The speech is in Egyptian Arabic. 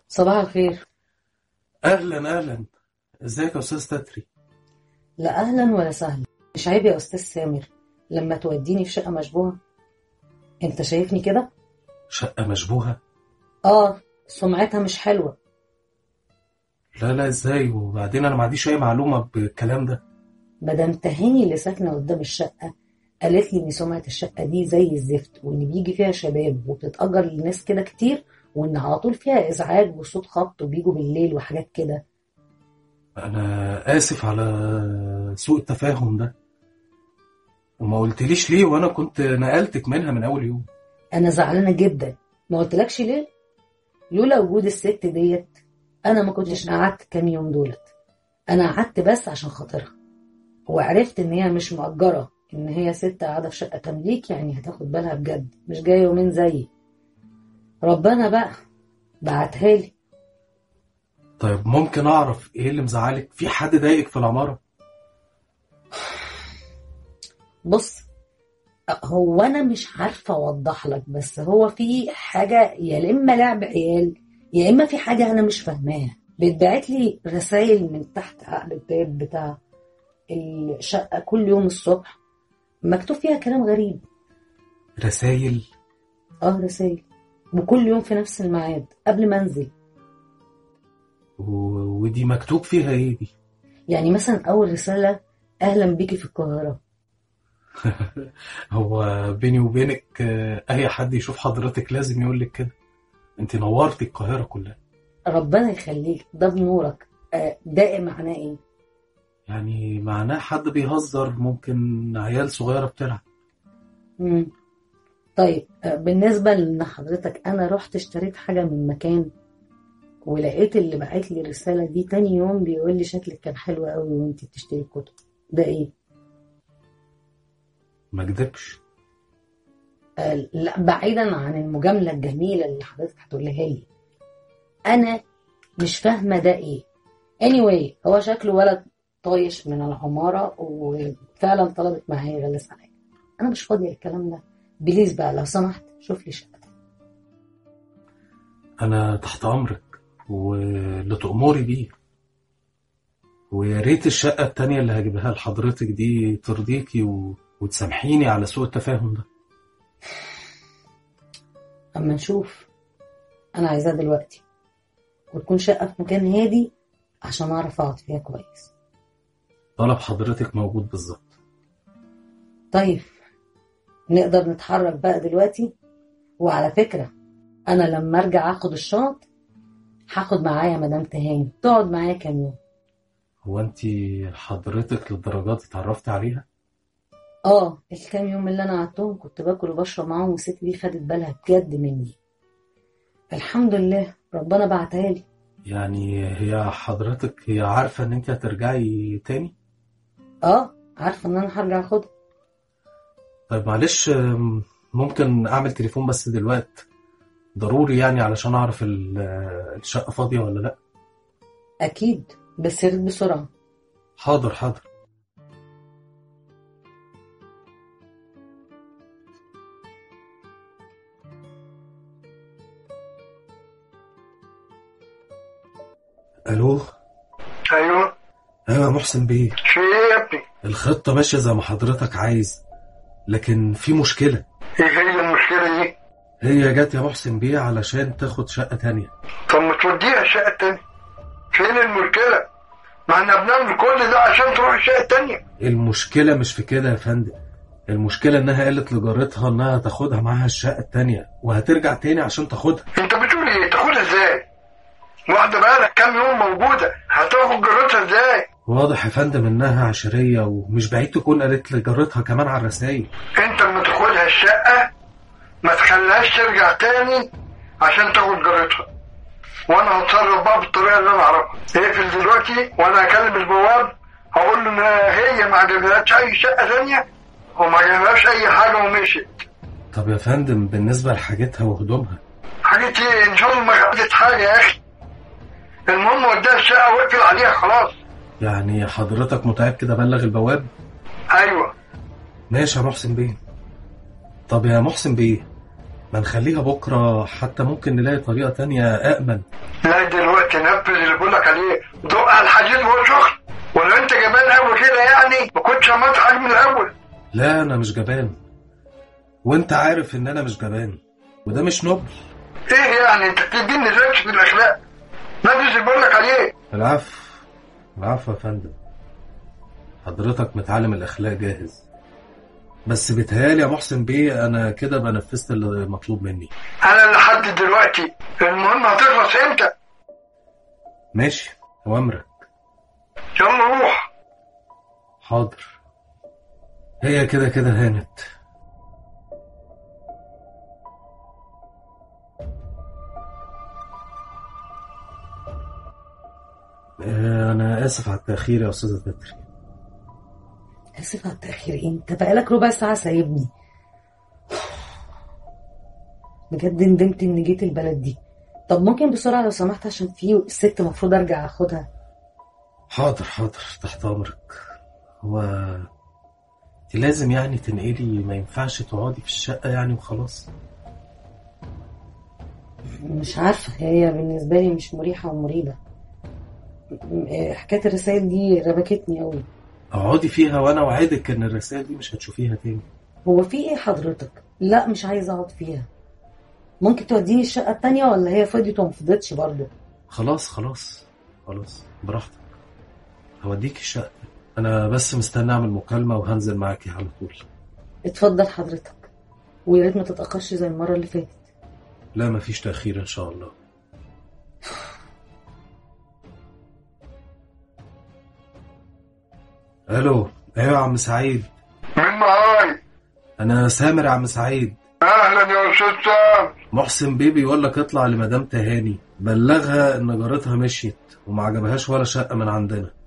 صباح الخير اهلا اهلا ازيك يا استاذ تتري لا أهلا ولا سهلا مش عيب يا أستاذ سامر لما توديني في شقة مشبوهة أنت شايفني كده؟ شقه مشبوهه آه سمعتها مش حلوة لا لا ازاي وبعدين انا ما عنديش اي معلومه بالكلام ده مدام تهاني اللي ساكنة قدام الشقة قالت لي إن سمعة الشقة دي زي الزفت وإن بيجي فيها شباب وبتتأجر للناس كده كتير وإن على طول فيها إزعاج وصوت خبط وبيجوا بالليل وحاجات كده انا اسف على سوء التفاهم ده وما قلتليش ليه وانا كنت نقلتك منها من اول يوم أنا زعلانة جدا ما قلتلكش ليه؟ لولا وجود الست ديت أنا ما كنتش قعدت كام يوم دولت أنا قعدت بس عشان خاطرها وعرفت إن هي مش مأجرة إن هي ست قاعدة في شقة تمليك يعني هتاخد بالها بجد مش جاية يومين زيي ربنا بقى بعتها لي طيب ممكن اعرف ايه اللي مزعلك في حد ضايقك في العماره بص هو أنا مش عارفة أوضح لك بس هو في حاجة يا إما لعب عيال يا إما في حاجة أنا مش فاهماها بتبعت لي رسائل من تحت عقد الباب بتاع الشقة كل يوم الصبح مكتوب فيها كلام غريب رسايل اه رسائل وكل يوم في نفس الميعاد قبل ما انزل و... ودي مكتوب فيها ايه دي يعني مثلا اول رسالة اهلا بيكي في القاهرة هو بيني وبينك آه، اي حد يشوف حضرتك لازم يقول لك كده انت نورتي القاهره كلها ربنا يخليك ده بنورك آه، ده معناه ايه يعني معناه حد بيهزر ممكن عيال صغيره بتلعب مم. طيب آه، بالنسبة لان حضرتك انا رحت اشتريت حاجة من مكان ولقيت اللي بعت لي الرسالة دي تاني يوم بيقول لي شكلك كان حلو قوي وانت بتشتري كتب ده ايه ما اكدبش آه، لا بعيدا عن المجاملة الجميلة اللي حضرتك هتقولها لي أنا مش فاهمة ده إيه anyway هو شكله ولد طايش من العمارة وفعلا طلبت معايا يغلس عليا أنا مش فاضية الكلام ده بليز بقى لو سمحت شوف لي شقة انا تحت امرك واللي تأمري بيه ويا ريت الشقه التانية اللي هجيبها لحضرتك دي ترضيكي و... وتسامحيني على سوء التفاهم ده أما نشوف أنا عايزاها دلوقتي وتكون شقة في مكان هادي عشان أعرف أقعد فيها كويس طلب حضرتك موجود بالظبط طيب نقدر نتحرك بقى دلوقتي وعلى فكرة أنا لما أرجع أخد الشنط هاخد معايا مدام تهاني تقعد معايا كام يوم هو انت حضرتك للدرجات اتعرفت عليها اه الكام يوم اللي انا قعدتهم كنت باكل وبشرب معاهم والست دي خدت بالها بجد مني الحمد لله ربنا بعتها لي يعني هي حضرتك هي عارفة ان انت هترجعي تاني اه عارفه ان انا هرجع اخدها طيب معلش أم، ممكن اعمل تليفون بس دلوقتي ضروري يعني علشان اعرف ال- الشقة فاضية ولا لا اكيد بس يا ريت بسرعه حاضر حاضر الو ايوه ايوه يا محسن بيه في ايه يا ابني؟ الخطة ماشية زي ما حضرتك عايز لكن في مشكلة ايه هي المشكله دي؟ هي جت يا محسن بيه علشان تاخد شقة تانية طب ما توديها الشقه التانيه فين المشكله؟ ما احنا بنعمل كل ده عشان تروح الشقه التانيه المشكلة مش في كده يا فندم المشكلة انها قالت لجارتها انها تاخدها معاها الشقة التانية وهترجع تاني عشان تاخدها انت بتقول ايه؟ تاخدها ازاي؟ واحده بقالك كام يوم موجوده هتاخد جارتها ازاي؟ واضح يا فندم انها عشرية ومش بعيد تكون قالت لجارتها كمان على الرسايل انت لما تاخدها الشقه ما تخليهاش ترجع تاني عشان تاخد جارتها وانا هتصرف بقى بالطريقه اللي انا اعرفها اقفل دلوقتي وانا هكلم البواب هقول له ان هي ما عجبهاش اي شقه ثانيه وما عجبهاش اي حاجه ومشيت طب يا فندم بالنسبة لحاجتها وهدومها حاجتي ان شاء الله ما خدت حاجه يا اخي المهم وديها الشقه واقفل عليها خلاص يعني حضرتك متأكد ابلغ البواب ايوه ماشي يا محسن بيه طب يا محسن بيه ما نخليها بكرة حتى ممكن نلاقي طريقة تانية أأمن لا دلوقتي نفذ اللي بقول لك عليه دق على الحديد وهو سخن ولو انت جبان قوي كده يعني ما كنتش عملت حاجه من الاول لا أنا مش جبان وأنت عارف إن أنا مش جبان وده مش نبل ايه يعني انت بتديني زكش في الاخلاق نفذ اللي بقول لك عليه العفو العفو يا فندم حضرتك متعلم الأخلاق جاهز بس بيتهيألي يا محسن بيه أنا كده بنفذت اللي مطلوب مني انا اللي لحد دلوقتي المهم هتخلص امتى ماشي وأمرك يلا روح حاضر هي كده كده هانت آه، أنا آسف على التأخير يا أستاذة تتري اسف على التاخير ايه انت بقالك ربع ساعه سايبني بجد ندمت اني جيت البلد دي طب ممكن بسرعه لو سمحت عشان في الست المفروض ارجع اخدها حاضر حاضر تحت أمرك هو انت لازم يعني تنقلي ما ينفعش تقعدي في الشقة يعني وخلاص مش عارفه هي بالنسبه لي مش مريحه ومريبه م- حكايه الرسائل دي ربكتني قوي اقعدي فيها وانا اوعدك ان الرسائل دي مش هتشوفيها تاني هو في ايه حضرتك لا مش عايزه اقعد فيها ممكن توديني الشقه التانية ولا هي فضيت وما فضتش برضه خلاص خلاص خلاص براحتك هوديك الشقة انا بس مستني اعمل مكالمة وهنزل معاكي على طول اتفضل حضرتك ويا ريت ما تتاخرش زي المره اللي فاتت لا مفيش تأخير ان شاء الله الو ايوه يا عم سعيد مين معاي انا سامر يا عم سعيد اهلا يا استاذ سام محسن بيبي يقول لك اطلع لمدام تهاني بلغها ان جارتها مشيت وما عجبهاش ولا شقة من عندنا